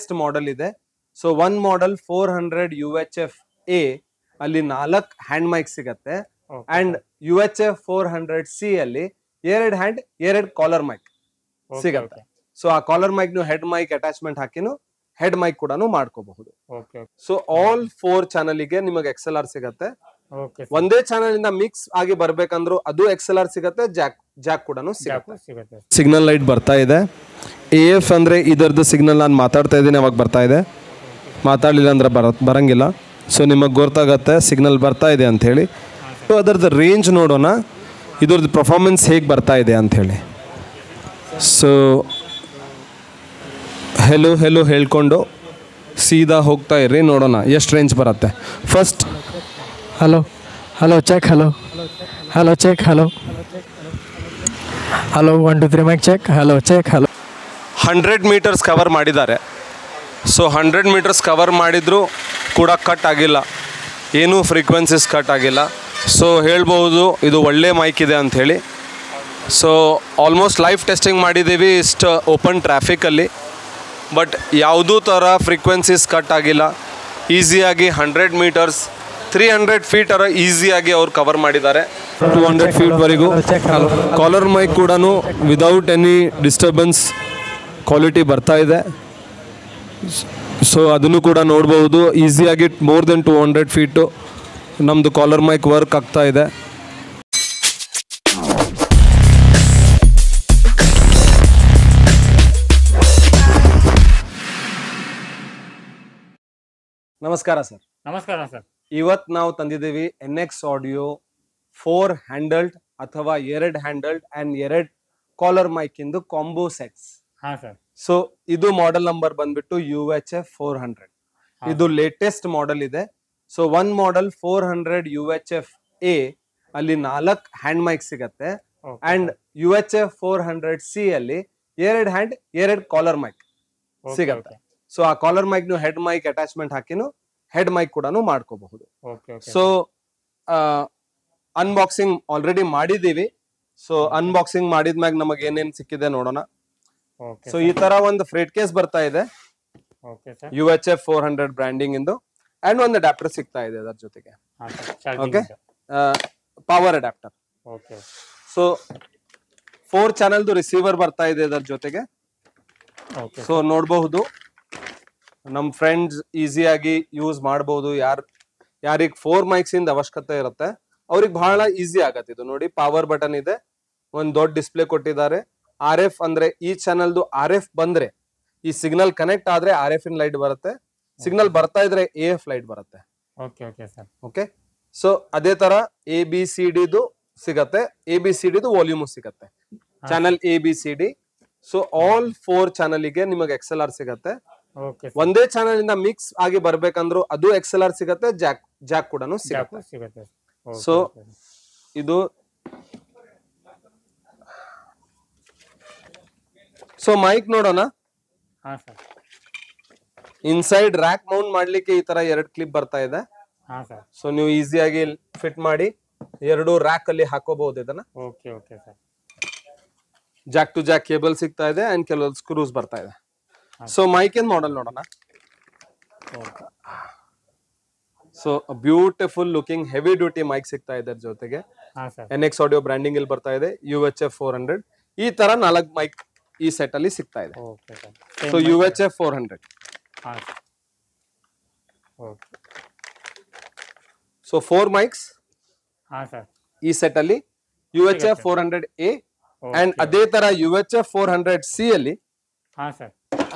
Latest model ಇದೆ so one model four hundred U H F A ಅಲ್ಲಿ ನಾಲ್ಕ್ hand mic ಸಿಗತ್ತೆ and U H F four hundred C ಅಲ್ಲಿ ಎರಡ್ hand ಎರಡ್ ಕಾಲರ್ ಮೈಕ್ ಸಿಗತ್ತೆ. ಸೊ ಆ ಕಾಲರ್ ಮೈಕ್ ನೀವು ಹೆಡ್ ಮೈಕ್ ಅಟ್ಯಾಚ್ಮೆಂಟ್ ಹಾಕಿನು ಹೆಡ್ ಮೈಕ್ ಕೂಡ ಮಾಡ್ಕೋಬಹುದು okay so all four channel ಗೆ ನಿಮಗೆ ಎಕ್ಸೆಲ್ ಆರ್ ಸಿಗತ್ತೆ ಓಕೆ ಒಂದೇ ಚಾನಲ್ ಇಂದ ಮಿಕ್ಸ್ ಆಗಿ ಬರ್ಬೇಕಂದ್ರು ಅದು ಎಕ್ಸೆಲ್ ಆರ್ ಸಿಗತ್ತೆ ಜಾಕ್ ಜಾಕ್ ಕೂಡ ಸಿಗತ್ತೆ ಸಿಗುತ್ತೆ ಸಿಗ್ನಲ್ ಲೈಟ್ ಬರ್ತಾ ಇದೆ ಎ ಎಫ್ ಅಂದರೆ ಇದರದ್ದು ಸಿಗ್ನಲ್ ನಾನು ಮಾತಾಡ್ತಾ ಇದ್ದೀನಿ ಅವಾಗ ಬರ್ತಾ ಇದೆ ಮಾತಾಡಲಿಲ್ಲ ಅಂದ್ರೆ ಬರ ಬರಂಗಿಲ್ಲ ಸೊ ನಿಮಗೆ ಗೊತ್ತಾಗತ್ತೆ ಸಿಗ್ನಲ್ ಬರ್ತಾ ಇದೆ ಅಂಥೇಳಿ ಸೊ ಅದರದ್ದು ರೇಂಜ್ ನೋಡೋಣ ಇದ್ರದ್ದು ಪರ್ಫಾರ್ಮೆನ್ಸ್ ಹೇಗೆ ಬರ್ತಾ ಇದೆ ಅಂಥೇಳಿ ಸೊ ಹೆಲೋ ಹೆಲೋ ಹೇಳ್ಕೊಂಡು ಸೀದಾ ಹೋಗ್ತಾ ಇರ್ರಿ ನೋಡೋಣ ಎಷ್ಟು ರೇಂಜ್ ಬರುತ್ತೆ first hello hello check hello hello check hello hello one two three mic check hello check hello hundred meters cover ಮಾಡಿದ್ದಾರೆ ಸೊ ಹಂಡ್ರೆಡ್ ಮೀಟರ್ಸ್ ಕವರ್ ಮಾಡಿದರೂ ಕೂಡ ಕಟ್ ಆಗಿಲ್ಲ ಏನೂ ಫ್ರೀಕ್ವೆನ್ಸೀಸ್ ಕಟ್ ಆಗಿಲ್ಲ ಸೊ ಹೇಳ್ಬೋದು ಇದು ಒಳ್ಳೆ ಮೈಕ್ ಇದೆ ಅಂಥೇಳಿ ಸೊ ಆಲ್ಮೋಸ್ಟ್ ಲೈವ್ ಟೆಸ್ಟಿಂಗ್ ಮಾಡಿದ್ದೀವಿ ಇಷ್ಟು ಓಪನ್ ಟ್ರಾಫಿಕಲ್ಲಿ ಬಟ್ ಯಾವುದೂ ಥರ ಫ್ರೀಕ್ವೆನ್ಸೀಸ್ ಕಟ್ ಆಗಿಲ್ಲ ಈಸಿಯಾಗಿ hundred meters three hundred feet ಅರ ಈಸಿಯಾಗಿ ಅವ್ರು ಕವರ್ ಮಾಡಿದ್ದಾರೆ ಟೂ ಹಂಡ್ರೆಡ್ ಫೀಟ್ವರೆಗೂ ಕಾಲರ್ ಮೈಕ್ ಕೂಡ ವಿದೌಟ್ ಎನಿ ಡಿಸ್ಟರ್ಬೆನ್ಸ್ ಕ್ವಾಲಿಟಿ ಬರ್ತಾ ಇದೆ ಸೊ ಅದನ್ನು ಕೂಡ ನೋಡ್ಬೋದು ಈಸಿಯಾಗಿ more than two hundred feet ನಮ್ಮದು ಕಾಲರ್ ಮೈಕ್ ವರ್ಕ್ ಆಗ್ತಾ ಇದೆ ನಮಸ್ಕಾರ ಸರ್ ನಮಸ್ಕಾರ ಸರ್ ಇವತ್ ನಾವು ತಂದಿದ್ದೀವಿ N X audio four handled ಅಥವಾ ಎರಡ್ ಹ್ಯಾಂಡಲ್ಡ್ ಅಂಡ್ ಎರಡ್ ಕಾಲರ್ ಮೈಕ್ ಇಂದು ಕಾಂಬೋ ಸೆಟ್ಸ್ ಹಾ ಸರ್ ಸೊ ಇದು ಮಾಡೆಲ್ ನಂಬರ್ ಬಂದ್ಬಿಟ್ಟು U H F four hundred ಇದು ಲೇಟೆಸ್ಟ್ ಮಾಡೆಲ್ ಇದೆ so one model four hundred U H F A ಅಲ್ಲಿ ನಾಲ್ಕ್ ಹ್ಯಾಂಡ್ ಮೈಕ್ ಸಿಗತ್ತೆ and U H F four hundred C ಅಲ್ಲಿ ಎರಡ್ ಹ್ಯಾಂಡ್ ಎರಡ್ ಕಾಲರ್ ಮೈಕ್ ಸಿಗತ್ತೆ ಸೊ ಆ ಕಾಲರ್ ಮೈಕ್ ನೀವು ಹೆಡ್ ಮೈಕ್ ಅಟ್ಯಾಚ್ಮೆಂಟ್ ಹಾಕಿನು ಹೆಡ್ ಮೈಕ್ ಕೂಡ ಮಾಡ್ಕೋಬಹುದು okay okay so unboxing already ಮಾಡಿದೀವಿ ಸೊ ಅನ್ಬಾಕ್ಸಿಂಗ್ ಮಾಡಿದ್ಮ್ಯಾಗ ನಮಗೆ ಏನೇನ್ ಸಿಕ್ಕಿದೆ ನೋಡೋಣ ಓಕೆ ಸೊ ಈ ತರ ಒಂದು ಫ್ರೇಟ್ ಕೇಸ್ ಬರ್ತಾ ಇದೆ okay sir U H F four hundred branding ಇಂದು ಅಂಡ್ ಒಂದು ಅಡಾಪ್ಟರ್ ಸಿಗ್ತಾ ಇದೆ ಅದರ ಜೊತೆಗೆ ಹಾ sir Okay. Power adaptor okay so four ಚಾನಲ್ದು ರಿಸೀವರ್ ಬರ್ತಾ ಇದೆ ಅದರ ಜೊತೆಗೆ ಓಕೆ ಸೊ ನೋಡಬಹುದು ನಮ್ಮ ಫ್ರೆಂಡ್ಸ್ ಈಸಿಯಾಗಿ ಯೂಸ್ ಮಾಡಬಹುದು ಯಾರ್ ಯಾರಿಗೆ ಫೋರ್ ಮೈಕ್ಸ್ ಇಂದ ಅವಶ್ಯಕತೆ ಇರುತ್ತೆ ಅವ್ರಿಗೆ ಬಹಳ ಈಸಿ ಆಗತ್ತೆ ಇದು ನೋಡಿ ಪವರ್ ಬಟನ್ ಇದೆ ಒಂದ್ ದೊಡ್ಡ ಡಿಸ್ಪ್ಲೇ ಕೊಟ್ಟಿದ್ದಾರೆ ಆರ್ ಎಫ್ ಅಂದ್ರೆ ಈ ಚಾನಲ್ದು ಆರ್ ಎಫ್ ಬಂದ್ರೆ ಈ ಸಿಗ್ನಲ್ ಕನೆಕ್ಟ್ ಆದ್ರೆ ಆರ್ ಎಫ್ ಇನ್ ಲೈಟ್ ಬರುತ್ತೆ ಸಿಗ್ನಲ್ ಬರ್ತಾ ಇದ್ರೆ ಎ ಎಫ್ ಲೈಟ್ ಬರುತ್ತೆ okay okay sir okay so ಅದೇ ತರ ಎ ಬಿ ಸಿ ಡಿದು ಸಿಗತ್ತೆ ಎ ಬಿ ಸಿ ಡಿದು ವಾಲ್ಯೂಮು ಸಿಗತ್ತೆ channel A B C D so all four ಚಾನಲ್ಗೆ ನಿಮಗೆ ಎಕ್ಸೆಲ್ ಆರ್ ಸಿಗತ್ತೆ ಓಕೆ ಒಂದೇ ಚಾನಲ್ ಇಂದ ಮಿಕ್ಸ್ ಆಗಿ ಬರ್ಬೇಕಂದ್ರು ಅದು ಎಕ್ಸೆಲ್ ಆರ್ ಸಿಗತ್ತೆ ಜಾಕ್ ಜಾಕ್ ಕೂಡ ಸಿಗತ್ತೆ ಸಿಗುತ್ತೆ So, ಇದು ಸೊ ಮೈಕ್ ನೋಡೋಣ ಹಾ ಸರ್ ಇನ್ಸೈಡ್ ರ್ಯಾಕ್ ಮೌಂಟ್ ಮಾಡ್ಲಿಕ್ಕೆ ಈ ತರ ಎರಡ್ ಕ್ಲಿಪ್ ಬರ್ತಾ ಇದೆ ಹಾ ಸರ್ ಸೊ ನೀವು ಈಸಿಯಾಗಿ ಫಿಟ್ ಮಾಡಿ ಎರಡು ರ್ಯಾಕ್ ಅಲ್ಲಿ ಹಾಕೋಬಹುದು ಇದನ್ನ okay okay sir jack to jack cable ಸಿಗ್ತಾ ಇದೆ ಅಂಡ್ ಕೆಲವೊಂದು ಸ್ಕ್ರೂಸ್ ಬರ್ತಾ ಇದೆ ಸೊ ಮೈಕ್ ಏನ್ ಮಾಡಲ್ ನೋಡೋಣ okay so beautiful looking heavy duty mic ಸಿಗ್ತಾ ಇದೆ ಅದ್ರ ಜೊತೆಗೆ ಹಾ sir N X audio branding ಇಲ್ಲಿ ಬರ್ತಾ ಇದೆ U H F four hundred ಈ ತರ ನಾಲ್ಕು ಮೈಕ್ ಈ ಸೆಟ್ ಅಲ್ಲಿ ಸಿಗ್ತಾ ಇದೆ okay sir so U H F four hundred ಹಾ sir okay so four mics ಹಾ ಸರ್ ಈ ಸೆಟ್ ಅಲ್ಲಿ U H F four hundred A and ಅದೇ ತರ U H F four hundred C ಅಲ್ಲಿ ಹಾ sir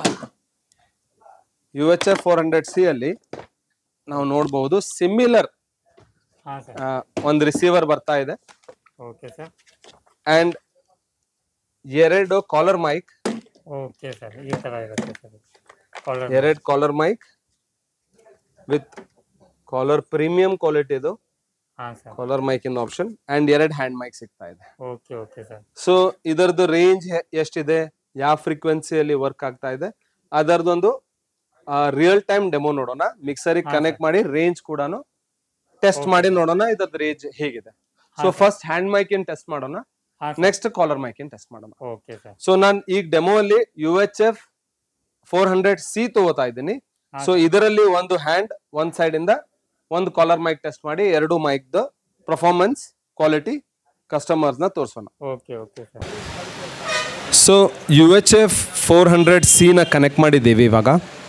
U H F four hundred C ಅಲ್ಲಿ ನಾವು ನೋಡಬಹುದು ಸಿಮಿಲರ್ ಹಾ ಸರ್ ಒಂದು ರಿಸೀವರ್ ಬರ್ತಾ ಇದೆ ಓಕೆ ಸರ್ ಅಂಡ್ ಎರಡು ಕಾಲರ್ ಮೈಕ್ ಓಕೆ ಸರ್ ಈ ತರ ಇರುತ್ತೆ ಸರ್ ಕಾಲರ್ ಎರಡು collar mic with collar premium ಕ್ವಾಲಿಟಿದು ಹಾ ಸರ್ ಕಾಲರ್ ಮೈಕ್ ಇನ್ ಆಪ್ಷನ್ ಅಂಡ್ ಎರಡು ಹ್ಯಾಂಡ್ ಮೈಕ್ ಸಿಗ್ತಾ ಇದೆ ಓಕೆ ಓಕೆ ಸರ್ ಸೊ ಇದರದ್ದು ರೇಂಜ್ ಎಷ್ಟಿದೆ ಯಾವ ಫ್ರೀಕ್ವೆನ್ಸಿಯಲ್ಲಿ ವರ್ಕ್ ಆಗ್ತಾ ಇದೆ ಅದರದೊಂದು ರಿಯಲ್ ಟೈಮ್ ಡೆಮೋ ನೋಡೋಣ ಮಿಕ್ಸರಿಗೆ ಹಾ, ಕನೆಕ್ಟ್ ಮಾಡಿ ರೇಂಜ್ ಕೂಡ ಟೆಸ್ಟ್ Okay. ಮಾಡಿ ನೋಡೋಣ ಇದ್ರದ್ದು ರೇಂಜ್ ಹೇಗಿದೆ ಸೊ ಹಾ, ಫಸ್ಟ್ ಹ್ಯಾಂಡ್ ಮೈಕ್ ಇನ್ ಟೆಸ್ಟ್ ಮಾಡೋಣ ಹಾ ನೆಕ್ಸ್ಟ್ ಕಾಲರ್ ಮೈಕ್ ಇನ್ ಟೆಸ್ಟ್ ಮಾಡೋಣ ಓಕೆ ಸರ್ ಸೊ ನಾನು ಈಗ ಡೆಮೋ ಅಲ್ಲಿ U H F four hundred C ತಗೋತಾ ಇದ್ದೀನಿ ಸೊ ಇದರಲ್ಲಿ ಒಂದು ಹ್ಯಾಂಡ್ ಒಂದ್ ಸೈಡ್ ಇಂದ ಒಂದು ಕಾಲರ್ ಮೈಕ್ ಟೆಸ್ಟ್ ಮಾಡಿ ಎರಡು ಮೈಕ್ ದ ಪರ್ಫಾರ್ಮೆನ್ಸ್ ಕ್ವಾಲಿಟಿ ಕಸ್ಟಮರ್ಸ್ ನ ತೋರಿಸೋಣ okay okay sir so U H F four hundred ಸಿನ ಕನೆಕ್ಟ್ ಮಾಡಿದ್ದೀವಿ ಇವಾಗ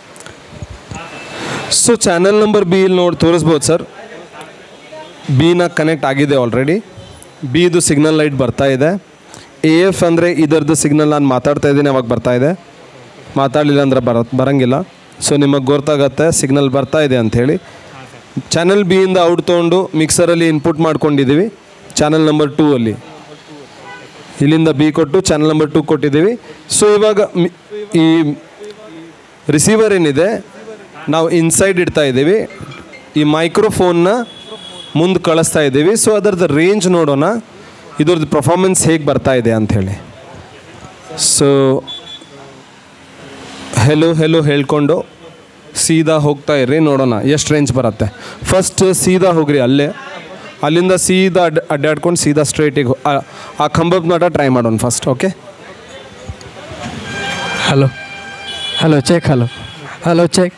ಸೊ ಚಾನಲ್ ನಂಬರ್ ಬಿ ಇಲ್ಲಿ ನೋಡಿ ತೋರಿಸ್ಬೋದು ಸರ್ ಬಿನ ಕನೆಕ್ಟ್ ಆಗಿದೆ ಆಲ್ರೆಡಿ ಬಿದು ಸಿಗ್ನಲ್ ಲೈಟ್ ಬರ್ತಾ ಇದೆ ಎ ಎಫ್ ಅಂದರೆ ಇದರದ್ದು ಸಿಗ್ನಲ್ ನಾನು ಮಾತಾಡ್ತಾ ಇದ್ದೀನಿ ಅವಾಗ ಬರ್ತಾ ಇದೆ ಮಾತಾಡಲಿಲ್ಲ ಅಂದ್ರೆ ಬರ ಬರಂಗಿಲ್ಲ ಸೊ ನಿಮಗೆ ಗೊತ್ತಾಗತ್ತೆ ಸಿಗ್ನಲ್ ಬರ್ತಾ ಇದೆ ಅಂಥೇಳಿ ಚಾನಲ್ ಬಿಯಿಂದ ಔಟ್ ತೊಗೊಂಡು ಮಿಕ್ಸರಲ್ಲಿ ಇನ್ಪುಟ್ ಮಾಡ್ಕೊಂಡಿದ್ದೀವಿ ಚಾನಲ್ ನಂಬರ್ ಟೂ ಅಲ್ಲಿ ಇಲ್ಲಿಂದ ಬಿ ಕೊಟ್ಟು ಚಾನಲ್ ನಂಬರ್ ಟೂ ಕೊಟ್ಟಿದ್ದೀವಿ ಸೊ ಇವಾಗ ಮಿ- ಈ ರಿಸೀವರ್ ಏನಿದೆ ನಾವು ಇನ್ಸೈಡ್ ಇಡ್ತಾ ಇದ್ದೀವಿ ಈ ಮೈಕ್ರೋಫೋನ್ನ ಮುಂದೆ ಕಳಿಸ್ತಾ ಇದ್ದೀವಿ ಸೊ ಅದರದ್ದು ರೇಂಜ್ ನೋಡೋಣ ಇದ್ರದ್ದು ಪರ್ಫಾರ್ಮೆನ್ಸ್ ಹೇಗೆ ಬರ್ತಾ ಇದೆ ಅಂಥೇಳಿ ಸೊ ಹೆಲೋ ಹೆಲೋ ಹೇಳ್ಕೊಂಡು ಸೀದಾ ಹೋಗ್ತಾ ಇರ್ರಿ ನೋಡೋಣ ಎಷ್ಟು ರೇಂಜ್ ಬರುತ್ತೆ ಫಸ್ಟ್ ಸೀದಾ ಹೋಗ್ರಿ ಅಲ್ಲೇ ಅಲ್ಲಿಂದ ಸೀದಾ ಅಡ್ ಅಡ್ಡಾಡ್ಕೊಂಡು ಸೀದಾ ಸ್ಟ್ರೈಟಿಗೆ ಆ ಕಂಬದ ಮಟ ಟ್ರೈ ಮಾಡೋಣ first okay hello hello check hello hello check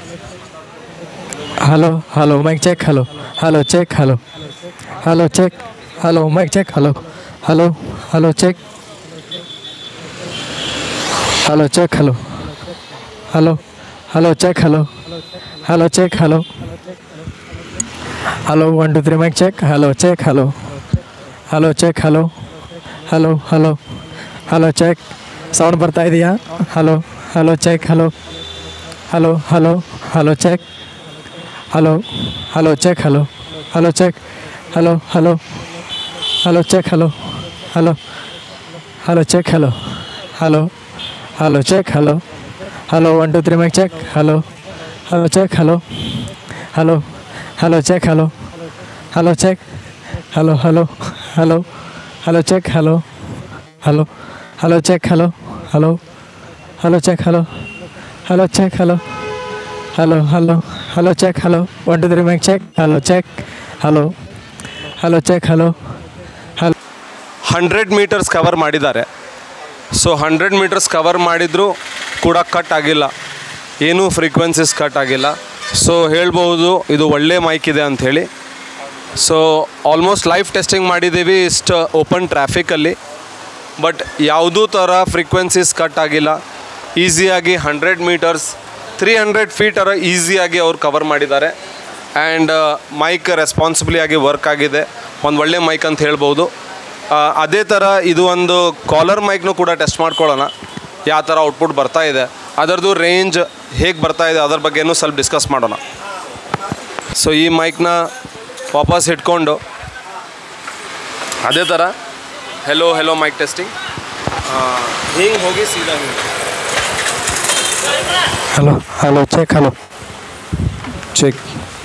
hello hello mic check hello hello check hello hello check hello mic check hello hello hello check hello check hello hello hello check hello hello check hello hello one two three mic check hello check hello hello check hello hello hello hello check sound ಬರ್ತಾ ಇದೆಯಾ hello hello check hello hello hello hello check hello hello check hello hello check hello hello hello check hello hello hello check hello hello hello check hello hello one two three mic check hello hello check hello hello hello check hello hello check hello hello hello hello check hello hello hello check hello hello hello check hello hello check hello hello hello hello check hello one two three mic check hello check hello hello check hello hello hundred meters cover ಮಾಡಿದ್ದಾರೆ so hundred meters cover ಮಾಡಿದರೂ ಕೂಡ cut ಆಗಿಲ್ಲ ಏನೂ frequencies cut ಆಗಿಲ್ಲ so ಹೇಳ್ಬೋದು ಇದು ಒಳ್ಳೆ mic ಇದೆ ಅಂಥೇಳಿ ಸೊ ಆಲ್ಮೋಸ್ಟ್ ಲೈವ್ ಟೆಸ್ಟಿಂಗ್ ಮಾಡಿದ್ದೀವಿ ಇಷ್ಟು ಓಪನ್ ಟ್ರಾಫಿಕಲ್ಲಿ ಬಟ್ ಯಾವುದೂ ಥರ ಫ್ರೀಕ್ವೆನ್ಸೀಸ್ ಕಟ್ ಆಗಿಲ್ಲ ಈಸಿಯಾಗಿ ಹಂಡ್ರೆಡ್ ಮೀಟರ್ಸ್ ತ್ರೀ ಹಂಡ್ರೆಡ್ ಫೀಟರ ಈಸಿಯಾಗಿ ಅವ್ರು ಕವರ್ ಮಾಡಿದ್ದಾರೆ ಆ್ಯಂಡ್ ಮೈಕ್ ರೆಸ್ಪಾನ್ಸಿಬ್ಲಿ ಆಗಿ ವರ್ಕ್ ಆಗಿದೆ ಒಂದು ಒಳ್ಳೆ ಮೈಕ್ ಅಂತ ಹೇಳ್ಬೋದು ಆ, ಅದೇ ಥರ ಇದು ಒಂದು ಕಾಲರ್ ಮೈಕ್ನು ಕೂಡ ಟೆಸ್ಟ್ ಮಾಡ್ಕೊಳ್ಳೋಣ ಯಾವ ಥರ ಔಟ್ಪುಟ್ ಬರ್ತಾ ಇದೆ ಅದರದ್ದು ರೇಂಜ್ ಹೇಗೆ ಬರ್ತಾ ಇದೆ ಅದ್ರ ಬಗ್ಗೆನೂ ಸ್ವಲ್ಪ ಡಿಸ್ಕಸ್ ಮಾಡೋಣ ಸೊ ಈ ಮೈಕ್ನ ವಾಪಸ್ ಇಟ್ಕೊಂಡು ಅದೇ ಥರ ಹೆಲೋ ಹೆಲೋ ಮೈಕ್ ಟೆಸ್ಟಿಂಗ್ ಹಿಂಗೆ ಹೋಗಿ ಸೀದಾ ಹಿಂಗೆ hello hello check hello check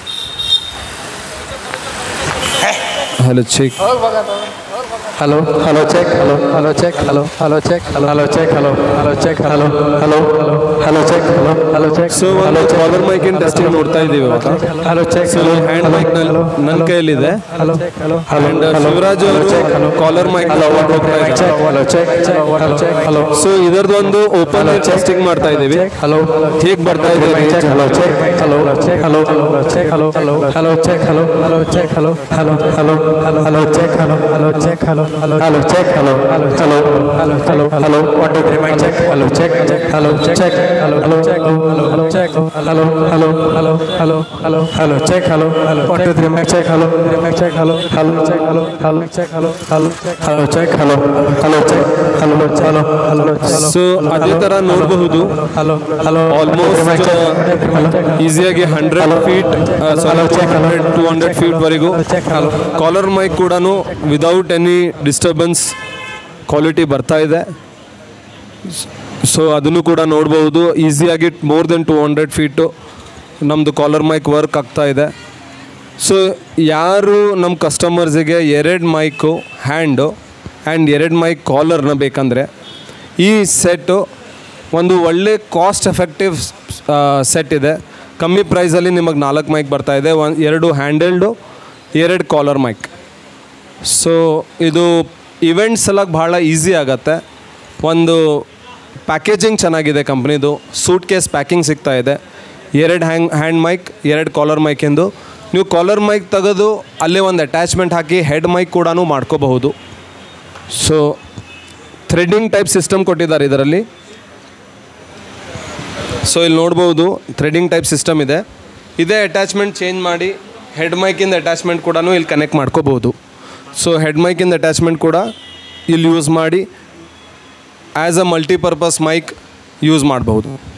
hello check hello hello check hello hello check hello hello check hello hello check hello hello check hello hello hello check hello hello check so ಒಂದು collar ಮೈಕಿನ testing ನೋಡ್ತಾ ಇದ್ದೀವಿ ಇವಾಗ hello check so hand mic ನನ್ನ ಕೈಯಲ್ಲಿದೆ hello hello and Shivraj ಅವರು collar mic ಹೋಗ್ತಾ ಇದ್ದಾರೆ check hello check hello check hello so ಇದರದ್ದು ಒಂದು ಓಪನ್ ಟೆಸ್ಟಿಂಗ್ ಮಾಡ್ತಾ ಇದ್ದೀವಿ ಹಲೋ ಹೇಗೆ ಬರ್ತಾ ಇದೆ check hello check hello check hello hello check hello hello hello check hello hello check hello hello hello hello check hello hello check hello hello hello check hello hello hello hello hello hello one two three mic check hello check hello check hello hello check hello hello check hello hello hello hello hello hello check hello hello one two three mic check hello three mic check hello hello check hello hello check hello hello hello check hello hello check hello hello hello hello so ಅದೇ ಥರ ನೋಡಬಹುದು hello hello almost ಈಸಿಯಾಗಿ hundred feet hundred two hundred ಫೀಟ್ವರೆಗೂ check hello collar mic ಕೂಡ without any disturbance quality ಬರ್ತಾ ಇದೆ so ಅದನ್ನು ಕೂಡ ನೋಡ್ಬೋದು ಈಸಿಯಾಗಿ more than two hundred feet ನಮ್ಮದು ಕಾಲರ್ ಮೈಕ್ ವರ್ಕ್ ಆಗ್ತಾ ಇದೆ ಸೊ ಯಾರು ನಮ್ಮ ಕಸ್ಟಮರ್ಸಿಗೆ ಎರಡು ಮೈಕು ಹ್ಯಾಂಡು ಆ್ಯಂಡ್ ಎರಡು ಮೈಕ್ ಕಾಲರ್ನ ಬೇಕಂದರೆ ಈ ಸೆಟ್ಟು ಒಂದು ಒಳ್ಳೆ ಕಾಸ್ಟ್ ಎಫೆಕ್ಟಿವ್ ಸೆಟ್ ಇದೆ ಕಮ್ಮಿ ಪ್ರೈಸಲ್ಲಿ ನಿಮಗೆ ನಾಲ್ಕು ಮೈಕ್ ಬರ್ತಾ ಇದೆ ಒಂದು ಎರಡು ಹ್ಯಾಂಡಲ್ಡು ಎರಡು ಕಾಲರ್ ಮೈಕ್ ಸೊ ಇದು ಇವೆಂಟ್ಸ್ ಎಲ್ಲ ಭಾಳ ಈಸಿ ಆಗತ್ತೆ ಒಂದು ಪ್ಯಾಕೇಜಿಂಗ್ ಚೆನ್ನಾಗಿದೆ ಕಂಪ್ನಿದು ಸೂಟ್ ಕೇಸ್ ಪ್ಯಾಕಿಂಗ್ ಸಿಗ್ತಾ ಇದೆ ಎರಡು ಹ್ಯಾಂಗ್ ಹ್ಯಾಂಡ್ ಮೈಕ್ ಎರಡು ಕಾಲರ್ ಮೈಕ್ ಎಂದು ನೀವು ಕಾಲರ್ ಮೈಕ್ ತೆಗೆದು ಅಲ್ಲೇ ಒಂದು ಅಟ್ಯಾಚ್ಮೆಂಟ್ ಹಾಕಿ ಹೆಡ್ ಮೈಕ್ ಕೂಡ ಮಾಡ್ಕೋಬಹುದು ಸೊ ಥ್ರೆಡ್ಡಿಂಗ್ ಟೈಪ್ ಸಿಸ್ಟಮ್ ಕೊಟ್ಟಿದ್ದಾರೆ ಇದರಲ್ಲಿ ಸೊ ಇಲ್ಲಿ ನೋಡ್ಬೋದು ಥ್ರೆಡಿಂಗ್ ಟೈಪ್ ಸಿಸ್ಟಮ್ ಇದೆ ಇದೇ ಅಟ್ಯಾಚ್ಮೆಂಟ್ ಚೇಂಜ್ ಮಾಡಿ ಹೆಡ್ ಮೈಕಿಂದ ಅಟ್ಯಾಚ್ಮೆಂಟ್ ಕೂಡ ಇಲ್ಲಿ ಕನೆಕ್ಟ್ ಮಾಡ್ಕೋಬೋದು ಸೊ ಹೆಡ್ ಮೈಕಿಂದ ಅಟ್ಯಾಚ್ಮೆಂಟ್ ಕೂಡ ಇಲ್ಲಿ ಯೂಸ್ ಮಾಡಿ as a multipurpose mic use ಮಾಡ್ಬೋದು